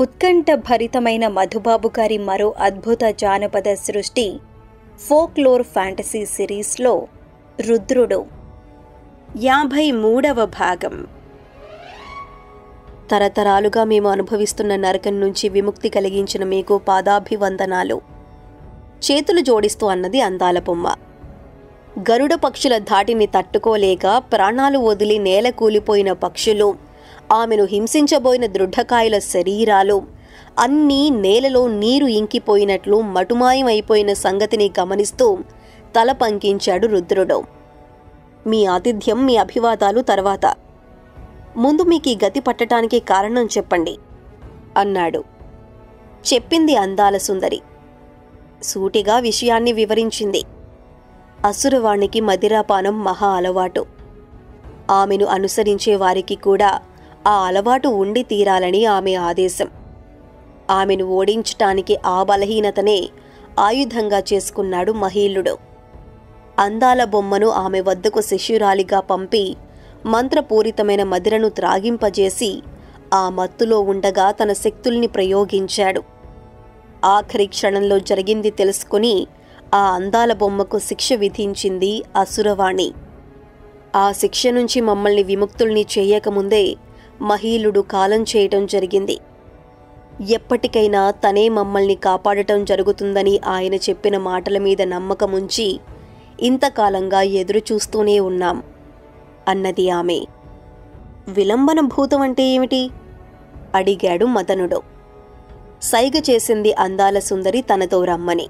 ఉత్కంఠ భరితమైన మధుబాబు గారి మరో అద్భుత జానపద సృష్టి ఫోక్లోర్ ఫ్యాంటసీ సిరీస్లో రుద్రుడు యాభై మూడవ భాగం తరతరాలుగా మేము అనుభవిస్తున్న నరకం నుంచి విముక్తి కలిగించిన మీకు పాదాభివందనాలు చేతులు జోడిస్తూ అన్నది అందాల బొమ్మ గరుడ పక్షుల ధాటిని తట్టుకోలేక ప్రాణాలు వదిలి నేల కూలిపోయిన పక్షులు ఆమెను హింసించబోయిన దృఢకాయల శరీరాలు అన్నీ నేలలో నీరు ఇంకిపోయినట్లు మటుమాయమైపోయిన సంగతిని గమనిస్తూ తల పంకించాడు రుద్రుడు మీ ఆతిథ్యం మీ అభివాదాలు తర్వాత ముందు మీకు ఈ గతి పట్టడానికి కారణం చెప్పండి అన్నాడు చెప్పింది అందాల సుందరి సూటిగా విషయాన్ని వివరించింది అసురవాణికి మదిరాపానం మహా అలవాటు ఆమెను అనుసరించే వారికి కూడా ఆ అలవాటు ఉండి తీరాలని ఆమె ఆదేశం ఆమెను ఓడించటానికి ఆ బలహీనతనే ఆయుధంగా చేసుకున్నాడు మహీలుడు అందాల బొమ్మను ఆమె వద్దకు శిష్యురాలిగా పంపి మంత్రపూరితమైన మదిరను త్రాగింపజేసి ఆ మత్తులో ఉండగా తన శక్తుల్ని ప్రయోగించాడు ఆఖరి క్షణంలో జరిగింది తెలుసుకుని ఆ అందాల బొమ్మకు శిక్ష విధించింది అసురవాణి ఆ శిక్ష నుంచి మమ్మల్ని విముక్తుల్ని చేయకముందే మహీలుడు కాలం చేయటం జరిగింది ఎప్పటికైనా తనే మమ్మల్ని కాపాడటం జరుగుతుందని ఆయన చెప్పిన మాటల మీద నమ్మకముంచి ఇంతకాలంగా ఎదురు చూస్తూనే ఉన్నాం అన్నది ఆమె విలంబన భూతం అంటే ఏమిటి అడిగాడు మదనుడు సైగ చేసింది అందాల సుందరి తనతో రమ్మని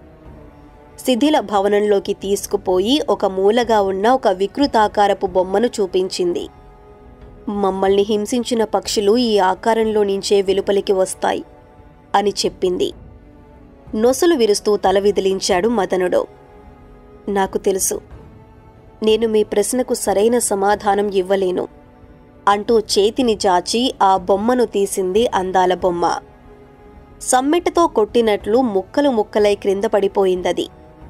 శిథిల భవనంలోకి తీసుకుపోయి ఒక మూలగా ఉన్న ఒక వికృతాకారపు బొమ్మను చూపించింది మమ్మల్ని హింసించిన పక్షులు ఈ ఆకారంలో నుంచే వెలుపలికి వస్తాయి అని చెప్పింది నొసలు విరుస్తూ తల విదిలించాడు మదనుడు నాకు తెలుసు నేను మీ ప్రశ్నకు సరైన సమాధానం ఇవ్వలేను అంటూ చేతిని చాచి ఆ బొమ్మను తీసింది అందాల బొమ్మ సమ్మెటతో కొట్టినట్లు ముక్కలు ముక్కలై క్రింద పడిపోయిందది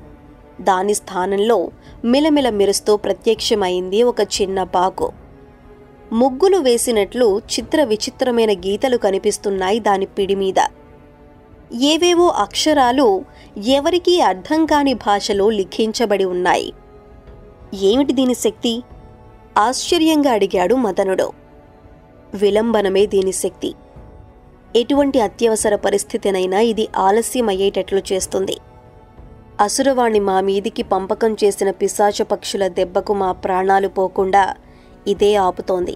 దాని స్థానంలో మిలమిల మెరుస్తూ ప్రత్యక్షమైంది ఒక చిన్న బాకు ముగ్గులు వేసినట్లు చిత్ర విచిత్రమైన గీతలు కనిపిస్తున్నాయి దాని పిడి మీద ఏవేవో అక్షరాలు ఎవరికీ అర్థం కాని భాషలో లిఖించబడి ఉన్నాయి ఏమిటి దీని శక్తి ఆశ్చర్యంగా అడిగాడు మదనుడు విలంబనమే దీని శక్తి ఎటువంటి అత్యవసర పరిస్థితినైనా ఇది ఆలస్యమయ్యేటట్లు చేస్తుంది అసురవాణి మా మీదికి పంపకం చేసిన పిశాచ పక్షుల దెబ్బకు మా ప్రాణాలు పోకుండా ఇదే ఆపుతోంది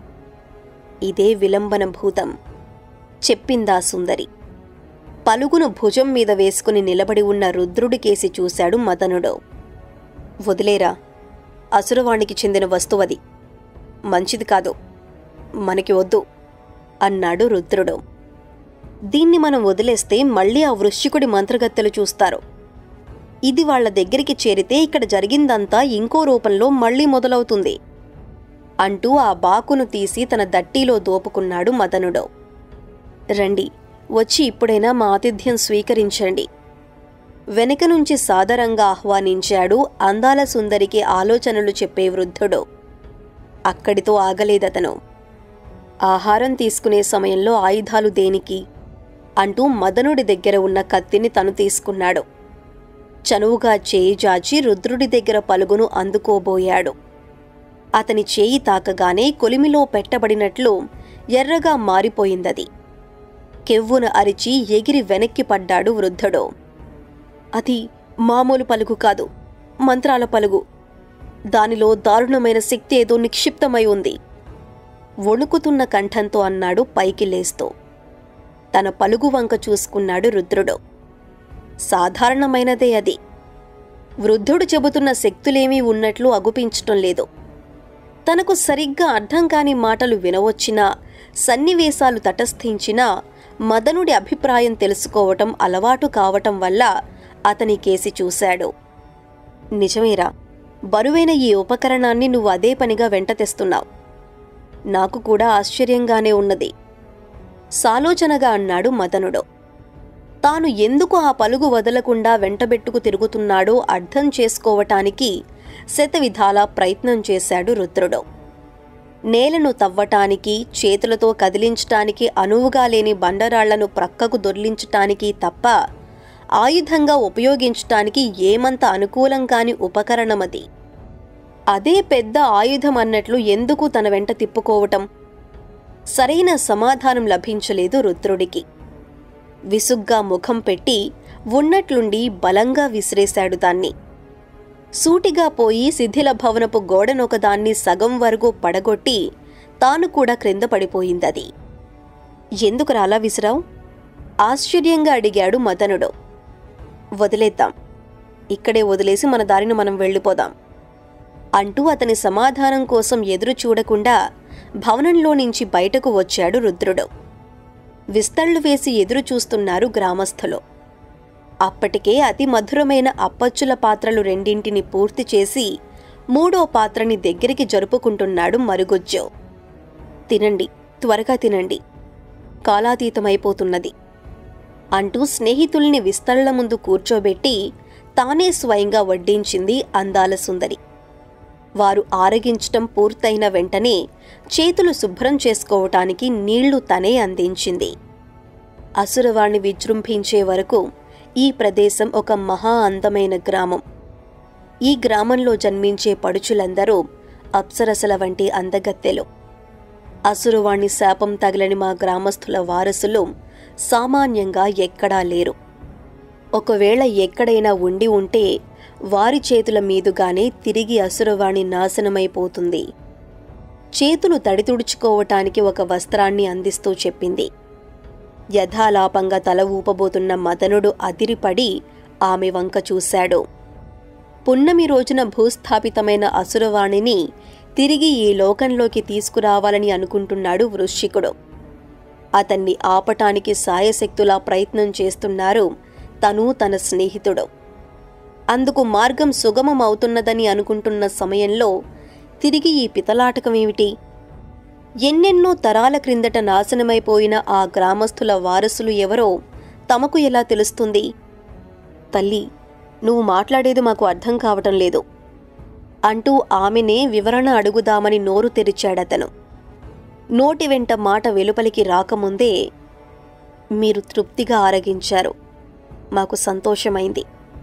ఇదే విలంబన భూతం చెప్పిందా సుందరి పలుగును భుజం మీద వేసుకుని నిలబడి ఉన్న రుద్రుడికేసి చూశాడు మదనుడు వదిలేరా అసురవాణికి చెందిన వస్తువది మంచిది కాదు మనకి వద్దు అన్నాడు రుద్రుడు దీన్ని మనం వదిలేస్తే మళ్ళీ ఆ వృశ్చికుడి మంత్రగత్తెలు చూస్తారు ఇది వాళ్ళ దగ్గరికి చేరితే ఇక్కడ జరిగిందంతా ఇంకో రూపంలో మళ్ళీ మొదలవుతుంది అంటూ ఆ బాకును తీసి తన దట్టీలో దోపుకున్నాడు మదనుడు రండి వచ్చి ఇప్పుడైనా మా ఆతిథ్యం స్వీకరించండి వెనక నుంచి సాదరంగా ఆహ్వానించాడు అందాల సుందరికి ఆలోచనలు చెప్పే వృద్ధుడు అక్కడితో ఆగలేదతను ఆహారం తీసుకునే సమయంలో ఆయుధాలు దేనికి అంటూ మదనుడి దగ్గర ఉన్న కత్తిని తను తీసుకున్నాడు చనువుగా చేయి జాచి రుద్రుడి దగ్గర పలుగును అందుకోబోయాడు అతని చేయి తాకగానే కొలిమిలో పెట్టబడినట్లు ఎర్రగా మారిపోయిందది కెవ్వున అరిచి ఎగిరి వెనక్కి పడ్డాడు వృద్ధుడు అది మామూలు పలుగు కాదు మంత్రాల పలుగు దానిలో దారుణమైన శక్తి ఏదో నిక్షిప్తమై ఉంది వణుకుతున్న కంఠంతో అన్నాడు పైకి లేస్తూ తన పలుగు వంక చూసుకున్నాడు రుద్రుడు సాధారణమైనదే అది వృద్ధుడు చెబుతున్న శక్తులేమీ ఉన్నట్లు అగుపించటం లేదు తనకు సరిగ్గా అర్థం కాని మాటలు వినవచ్చినా సన్నివేశాలు తటస్థించినా మదనుడి అభిప్రాయం తెలుసుకోవటం అలవాటు కావటం వల్ల అతని కేసి చూశాడు నిజమేరా బరువైన ఈ ఉపకరణాన్ని నువ్వు అదే పనిగా వెంట తెస్తున్నావు నాకు కూడా ఆశ్చర్యంగానే ఉన్నది సాలోచనగా అన్నాడు మదనుడు తాను ఎందుకు ఆ పలుగు వదలకుండా వెంటబెట్టుకు తిరుగుతున్నాడో అర్థం చేసుకోవటానికి శతవిధాలా ప్రయత్నం చేశాడు రుద్రుడు నేలను తవ్వటానికి చేతులతో కదిలించటానికి అనువుగా లేని బండరాళ్లను ప్రక్కకు దొర్లించటానికి తప్ప ఆయుధంగా ఉపయోగించటానికి ఏమంత అనుకూలం కాని ఉపకరణమది అదే పెద్ద ఆయుధం అన్నట్లు ఎందుకు తన వెంట తిప్పుకోవటం సరైన సమాధానం లభించలేదు రుద్రుడికి విసుగ్గా ముఖం పెట్టి ఉన్నట్లుండి బలంగా విసిరేశాడు దాన్ని సూటిగా పోయి శిథిల భవనపు గోడనొకదాన్ని సగం వరకు పడగొట్టి తాను కూడా క్రింద పడిపోయిందది ఎందుకు రాలా విసిరావు ఆశ్చర్యంగా అడిగాడు మదనుడు వదిలేద్దాం ఇక్కడే వదిలేసి మన దారిన మనం వెళ్ళిపోదాం అంటూ అతని సమాధానం కోసం ఎదురు చూడకుండా భవనంలో నుంచి బయటకు వచ్చాడు రుద్రుడు విస్తళ్లు వేసి ఎదురు చూస్తున్నారు గ్రామస్థులు అప్పటికే అతి మధురమైన అప్పచ్చుల పాత్రలు రెండింటిని పూర్తి చేసి మూడో పాత్రని దగ్గరికి జరుపుకుంటున్నాడు మరుగుజ్జు తినండి త్వరగా తినండి కాలాతీతమైపోతున్నది అంటూ స్నేహితుల్ని విస్తళ్ల ముందు కూర్చోబెట్టి తానే స్వయంగా వడ్డించింది అందాల సుందరి వారు ఆరగించటం పూర్తయిన వెంటనే చేతులు శుభ్రం చేసుకోవటానికి నీళ్లు తనే అందించింది అసురవాణ్ణి విజృంభించే వరకు ఈ ప్రదేశం ఒక మహా అందమైన గ్రామం ఈ గ్రామంలో జన్మించే పడుచులందరూ అప్సరసల వంటి అందగత్తెలు అసురవాణ్ణి శాపం తగిలని మా గ్రామస్థుల వారసులు సామాన్యంగా ఎక్కడా లేరు ఒకవేళ ఎక్కడైనా ఉండి ఉంటే వారి చేతుల మీదుగానే తిరిగి అసురవాణి నాశనమైపోతుంది చేతులు తడితుడుచుకోవటానికి ఒక వస్త్రాన్ని అందిస్తూ చెప్పింది యథాలాపంగా తల ఊపబోతున్న మదనుడు అదిరిపడి ఆమె వంక చూశాడు పున్నమి రోజున భూస్థాపితమైన అసురవాణిని తిరిగి ఈ లోకంలోకి తీసుకురావాలని అనుకుంటున్నాడు వృశ్చికుడు అతన్ని ఆపటానికి సాయశక్తులా ప్రయత్నం చేస్తున్నారు తను తన స్నేహితుడు అందుకు మార్గం సుగమం అవుతున్నదని అనుకుంటున్న సమయంలో తిరిగి ఈ పితలాటకమేమిటి ఎన్నెన్నో తరాల క్రిందట నాశనమైపోయిన ఆ గ్రామస్థుల వారసులు ఎవరో తమకు ఎలా తెలుస్తుంది తల్లి నువ్వు మాట్లాడేది మాకు అర్థం కావటం లేదు అంటూ ఆమెనే వివరణ అడుగుదామని నోరు తెరిచాడతను నోటి వెంట మాట వెలుపలికి రాకముందే మీరు తృప్తిగా ఆరగించారు మాకు సంతోషమైంది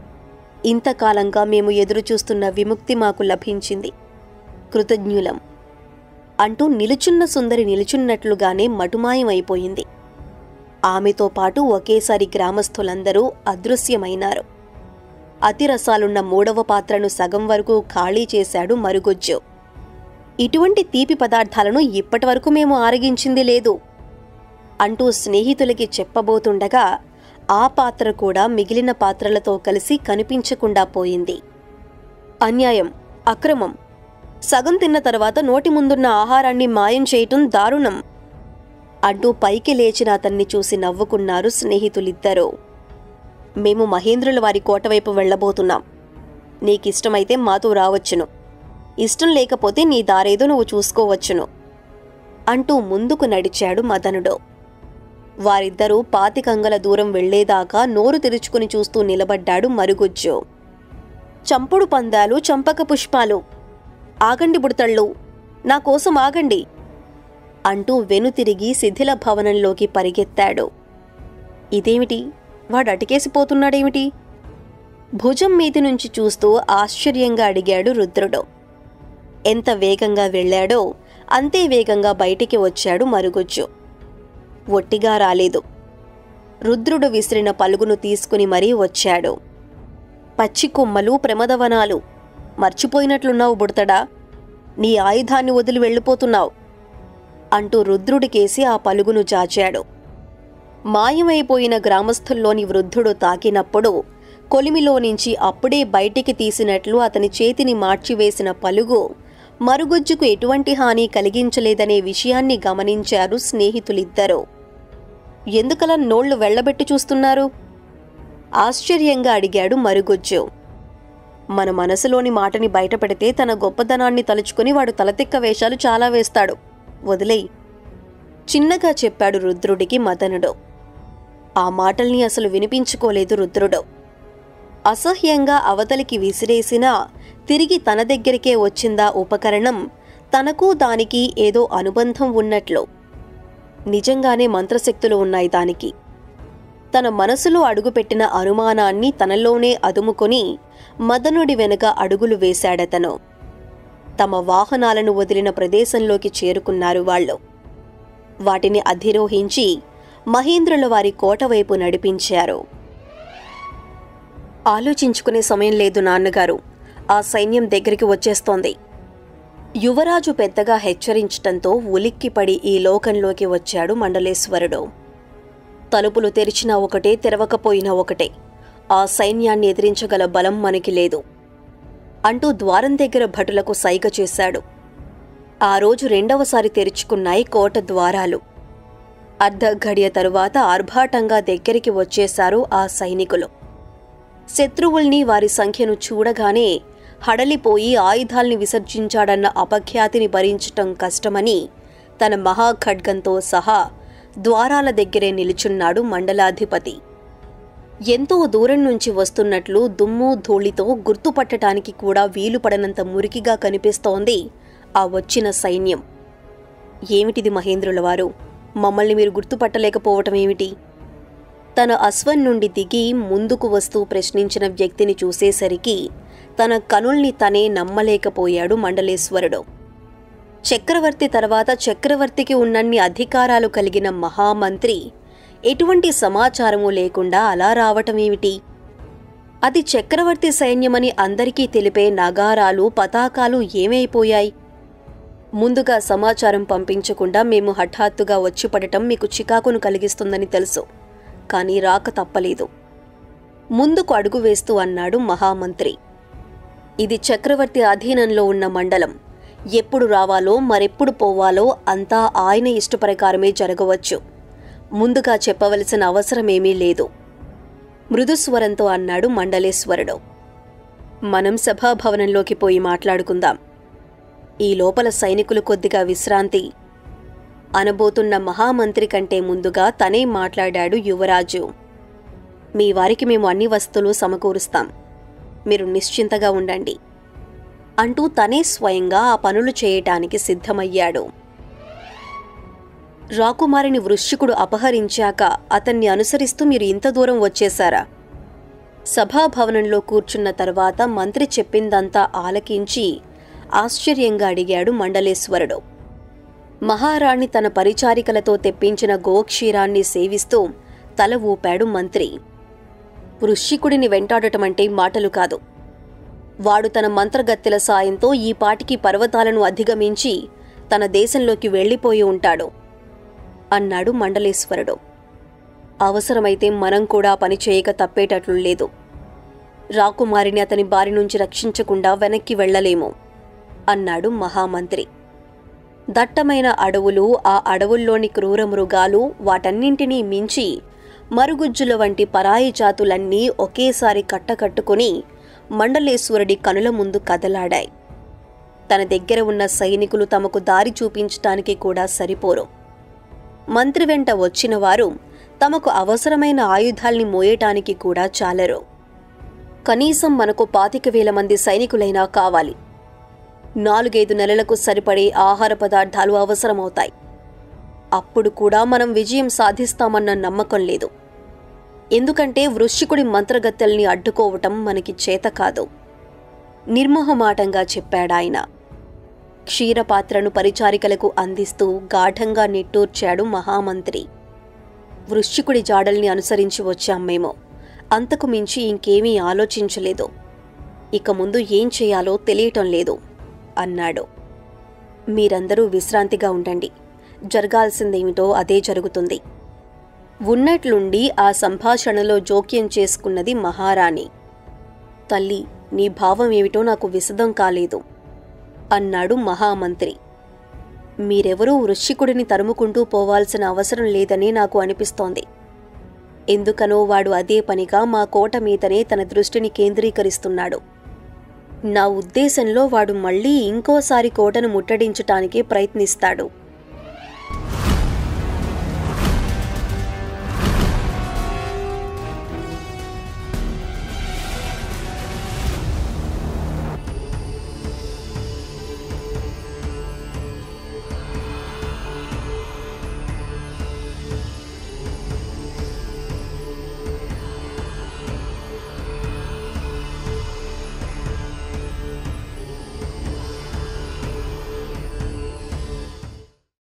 ఇంతకాలంగా మేము ఎదురుచూస్తున్న విముక్తి మాకు లభించింది కృతజ్ఞులం అంటూ నిలుచున్న సుందరి నిలుచున్నట్లుగానే మటుమాయమైపోయింది ఆమెతో పాటు ఒకేసారి గ్రామస్థులందరూ అదృశ్యమైనారు అతిరసాలున్న మూడవ పాత్రను సగం వరకు ఖాళీ చేశాడు మరుగుజ్జు ఇటువంటి తీపి పదార్థాలను ఇప్పటివరకు మేము ఆరగించింది లేదు అంటూ స్నేహితులకి చెప్పబోతుండగా ఆ పాత్ర కూడా మిగిలిన పాత్రలతో కలిసి కనిపించకుండా పోయింది అన్యాయం అక్రమం సగం తిన్న తర్వాత నోటి ముందున్న ఆహారాన్ని మాయం చేయటం దారుణం అంటూ పైకి లేచిన అతన్ని చూసి నవ్వుకున్నారు స్నేహితులిద్దరూ మేము మహేంద్రుల వారి కోటవైపు వెళ్ళబోతున్నాం నీకిష్టమైతే మాతో రావచ్చును ఇష్టం లేకపోతే నీ దారేదో నువ్వు చూసుకోవచ్చును అంటూ ముందుకు నడిచాడు మదనుడు వారిద్దరూ పాతికంగల దూరం వెళ్లేదాకా నోరు తెరుచుకుని చూస్తూ నిలబడ్డాడు మరుగుజ్జు చంపుడు పందాలు చంపక పుష్పాలు ఆగండి బుడతళ్ళు నా కోసం ఆగండి అంటూ వెనుతిరిగి శిథిల భవనంలోకి పరిగెత్తాడు ఇదేమిటి వాడు అటికేసిపోతున్నాడేమిటి భుజం మీది నుంచి చూస్తూ ఆశ్చర్యంగా అడిగాడు రుద్రుడు ఎంత వేగంగా వెళ్ళాడో అంతే వేగంగా బయటికి వచ్చాడు మరుగుజ్జు ఒట్టిగా రాలేదు రుద్రుడు విసిరిన పలుగును తీసుకుని మరీ వచ్చాడు పచ్చి కొమ్మలు ప్రమదవనాలు మర్చిపోయినట్లున్నావు బుడతడా నీ ఆయుధాన్ని వదిలి వెళ్ళిపోతున్నావు అంటూ రుద్రుడికేసి ఆ పలుగును చాచాడు మాయమైపోయిన గ్రామస్థుల్లోని వృద్ధుడు తాకినప్పుడు కొలిమిలో నుంచి అప్పుడే బయటికి తీసినట్లు అతని చేతిని మార్చివేసిన పలుగు మరుగుజ్జుకు ఎటువంటి హాని కలిగించలేదనే విషయాన్ని గమనించారు స్నేహితులిద్దరూ ఎందుకలా నోళ్లు వెళ్లబెట్టి చూస్తున్నారు ఆశ్చర్యంగా అడిగాడు మరుగుజ్జు మన మనసులోని మాటని బయటపెడితే తన గొప్పదనాన్ని తలుచుకుని వాడు తలతిక్క వేషాలు చాలా వేస్తాడు వదిలేయ్ చిన్నగా చెప్పాడు రుద్రుడికి మదనుడు ఆ మాటల్ని అసలు వినిపించుకోలేదు రుద్రుడు అసహ్యంగా అవతలికి విసిరేసినా తిరిగి తన దగ్గరికే వచ్చిందా ఉపకరణం తనకు దానికి ఏదో అనుబంధం ఉన్నట్లు నిజంగానే మంత్రశక్తులు ఉన్నాయి దానికి తన మనసులో అడుగుపెట్టిన అనుమానాన్ని తనలోనే అదుముకొని మదనుడి వెనుక అడుగులు వేశాడతను తమ వాహనాలను వదిలిన ప్రదేశంలోకి చేరుకున్నారు వాళ్ళు వాటిని అధిరోహించి మహేంద్రుల వారి కోట వైపు నడిపించారు ఆలోచించుకునే సమయం లేదు నాన్నగారు ఆ సైన్యం దగ్గరికి వచ్చేస్తోంది యువరాజు పెద్దగా హెచ్చరించటంతో ఉలిక్కిపడి ఈ లోకంలోకి వచ్చాడు మండలేశ్వరుడు తలుపులు తెరిచినా ఒకటే తెరవకపోయినా ఒకటే ఆ సైన్యాన్ని ఎదిరించగల బలం మనకి లేదు అంటూ ద్వారం దగ్గర భటులకు సైగ చేశాడు ఆ రోజు రెండవసారి తెరుచుకున్నాయి కోట ద్వారాలు అర్ధ గడియ తరువాత ఆర్భాటంగా దగ్గరికి వచ్చేశారు ఆ సైనికులు శత్రువుల్ని వారి సంఖ్యను చూడగానే హడలిపోయి ఆయుధాల్ని విసర్జించాడన్న అపఖ్యాతిని భరించటం కష్టమని తన మహాఖడ్గంతో సహా ద్వారాల దగ్గరే నిలుచున్నాడు మండలాధిపతి ఎంతో దూరం నుంచి వస్తున్నట్లు దుమ్ము ధూళితో గుర్తుపట్టటానికి కూడా వీలుపడనంత మురికిగా కనిపిస్తోంది ఆ వచ్చిన సైన్యం ఏమిటిది మహేంద్రుల వారు మమ్మల్ని మీరు గుర్తుపట్టలేకపోవటం ఏమిటి తన అశ్వన్ నుండి దిగి ముందుకు వస్తూ ప్రశ్నించిన వ్యక్తిని చూసేసరికి తన కనుల్ని తనే నమ్మలేకపోయాడు మండలేశ్వరుడు చక్రవర్తి తర్వాత చక్రవర్తికి ఉన్నన్ని అధికారాలు కలిగిన మహామంత్రి ఎటువంటి సమాచారము లేకుండా అలా రావటమేమిటి అది చక్రవర్తి సైన్యమని అందరికీ తెలిపే నగారాలు పతాకాలు ఏమైపోయాయి ముందుగా సమాచారం పంపించకుండా మేము హఠాత్తుగా వచ్చి పడటం మీకు చికాకును కలిగిస్తుందని తెలుసు కానీ రాక తప్పలేదు ముందుకు అడుగు వేస్తూ అన్నాడు మహామంత్రి ఇది చక్రవర్తి అధీనంలో ఉన్న మండలం ఎప్పుడు రావాలో మరెప్పుడు పోవాలో అంతా ఆయన ఇష్టప్రకారమే జరగవచ్చు ముందుగా చెప్పవలసిన అవసరమేమీ లేదు మృదుస్వరంతో అన్నాడు మండలేశ్వరుడు మనం సభాభవనంలోకి పోయి మాట్లాడుకుందాం ఈ లోపల సైనికులు కొద్దిగా విశ్రాంతి అనబోతున్న మహామంత్రి కంటే ముందుగా తనే మాట్లాడాడు యువరాజు మీ వారికి మేము అన్ని వస్తువులు సమకూరుస్తాం మీరు నిశ్చింతగా ఉండండి అంటూ తనే స్వయంగా ఆ పనులు చేయటానికి సిద్ధమయ్యాడు రాకుమారిని వృశ్చికుడు అపహరించాక అతన్ని అనుసరిస్తూ మీరు ఇంత దూరం వచ్చేశారా సభాభవనంలో కూర్చున్న తర్వాత మంత్రి చెప్పిందంతా ఆలకించి ఆశ్చర్యంగా అడిగాడు మండలేశ్వరుడు మహారాణి తన పరిచారికలతో తెప్పించిన గోక్షీరాన్ని సేవిస్తూ తల ఊపాడు మంత్రి వృశ్చికుడిని వెంటాడటమంటే మాటలు కాదు వాడు తన మంత్రగత్తెల సాయంతో ఈ పాటికి పర్వతాలను అధిగమించి తన దేశంలోకి వెళ్ళిపోయి ఉంటాడు అన్నాడు మండలేశ్వరుడు అవసరమైతే మనం కూడా పని చేయక తప్పేటట్లు లేదు రాకుమారిని అతని బారి నుంచి రక్షించకుండా వెనక్కి వెళ్ళలేము అన్నాడు మహామంత్రి దట్టమైన అడవులు ఆ అడవుల్లోని క్రూర మృగాలు వాటన్నింటినీ మించి మరుగుజ్జుల వంటి పరాయి జాతులన్నీ ఒకేసారి కట్టకట్టుకుని మండలేశ్వరుడి కనుల ముందు కదలాడాయి తన దగ్గర ఉన్న సైనికులు తమకు దారి చూపించటానికి కూడా సరిపోరు మంత్రి వెంట వచ్చిన వారు తమకు అవసరమైన ఆయుధాల్ని మోయటానికి కూడా చాలరు కనీసం మనకు పాతిక వేల మంది సైనికులైనా కావాలి నాలుగైదు నెలలకు సరిపడే ఆహార పదార్థాలు అవసరమవుతాయి అప్పుడు కూడా మనం విజయం సాధిస్తామన్న నమ్మకం లేదు ఎందుకంటే వృశ్చికుడి మంత్రగత్తెల్ని అడ్డుకోవటం మనకి చేత కాదు నిర్మోహమాటంగా చెప్పాడాయన క్షీరపాత్రను పరిచారికలకు అందిస్తూ గాఢంగా నిట్టూర్చాడు మహామంత్రి వృశ్చికుడి జాడల్ని అనుసరించి వచ్చాం మేము అంతకు మించి ఇంకేమీ ఆలోచించలేదు ఇక ముందు ఏం చేయాలో తెలియటం లేదు అన్నాడు మీరందరూ విశ్రాంతిగా ఉండండి జరగాల్సిందేమిటో అదే జరుగుతుంది ఉన్నట్లుండి ఆ సంభాషణలో జోక్యం చేసుకున్నది మహారాణి తల్లి నీ భావం ఏమిటో నాకు విశదం కాలేదు అన్నాడు మహామంత్రి మీరెవరూ వృశ్చికుడిని తరుముకుంటూ పోవాల్సిన అవసరం లేదని నాకు అనిపిస్తోంది ఎందుకనో వాడు అదే పనిగా మా కోట మీదనే తన దృష్టిని కేంద్రీకరిస్తున్నాడు నా ఉద్దేశంలో వాడు మళ్ళీ ఇంకోసారి కోటను ముట్టడించటానికి ప్రయత్నిస్తాడు